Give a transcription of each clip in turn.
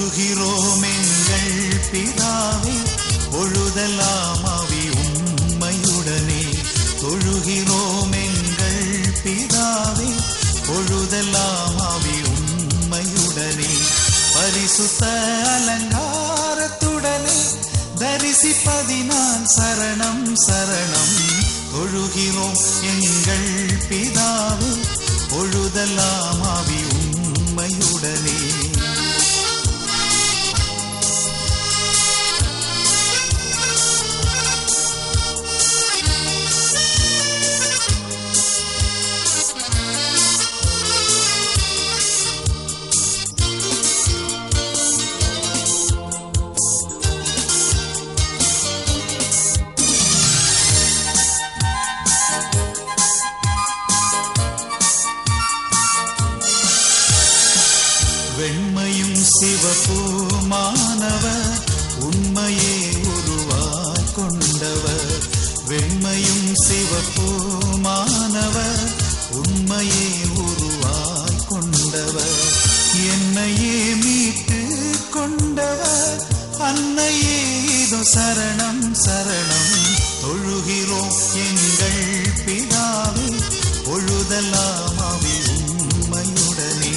தொழுகிறோம் எங்கள் பிதாவே பொழுதெல்லாம் அவி உண்மையுடனே தொழுகிறோம் எங்கள் பிதாவே பொழுதெல்லாம் அவி உண்மையுடனே பரிசுத்த அலங்காரத்துடனே தரிசிப்பதினான் சரணம் சரணம் தொழுகிறோம் எங்கள் பிதாவே பொழுதெல்லாம் அவி உண்மையுடனே வெண்மையும் சிவப்புமானவர் உண்மையே உருவாய் கொண்டவர் வெண்மையும் சிவப்புமானவர் உண்மையே உருவாய் கொண்டவர் என்னையே மீட்டு கொண்டவர் அன்னையே இதோ சரணம் சரணம் தொழுகிறோம் எங்கள் பிதாவே பொழுதெல்லாம் அவி உண்மையுடனே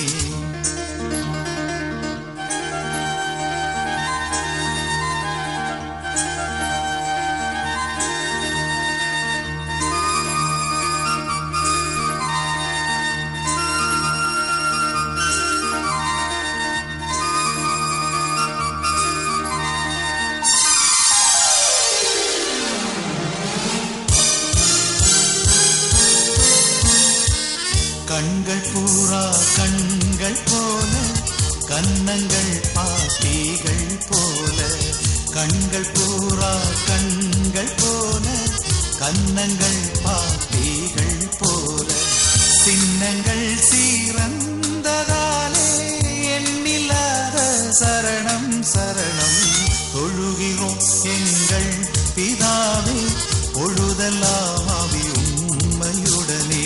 கண்கள் பூரா கண்கள் போல கன்னங்கள் பாட்டிகள் போல கண்கள் பூரா கண்கள் போல கன்னங்கள் பாட்டிகள் போல சின்னங்கள் சீரந்ததாலே எண்ணில்லாத சரணம் சரணம் தொழுகிறோம் எங்கள் பிதாவே பொழுதெல்லாம் அவி உண்மையுடனே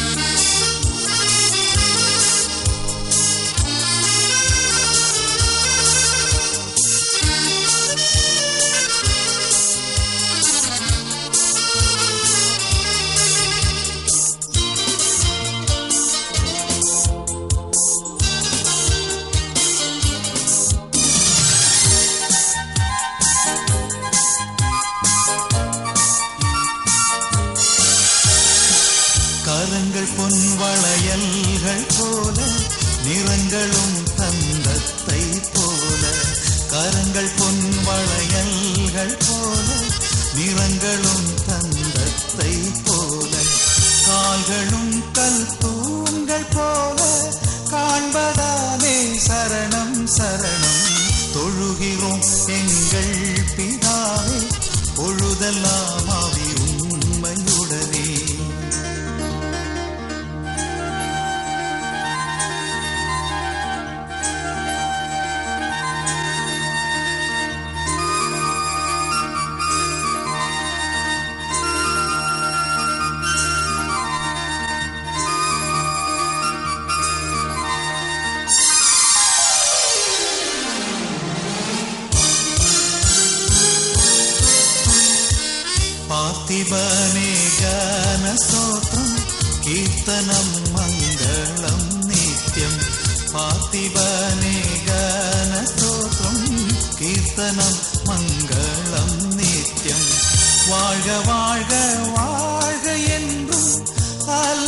கரங்கள் பொன் வளையல்கள் போல நிறங்களும் தந்தத்தை போல கரங்கள் பொன் வளையல்கள் போல நிறங்களும் தந்தத்தை போல கால்களும் கல் தூண்கள் போல காண்பதாலே சரணம் சரணம் தொழுகிறோம் எங்கள் பிதாவே பொழுதெல்லாம் அவி உண்மையுடனே பார்த்திபனே கான ஸ்தோத்திரம் கீர்த்தனம் மங்களம் நித்யம் பார்த்திபனே கான ஸ்தோத்திரம் கீர்த்தனம் மங்களம் நித்யம் வாழ்க வாழ்க வாழ்க என்றும்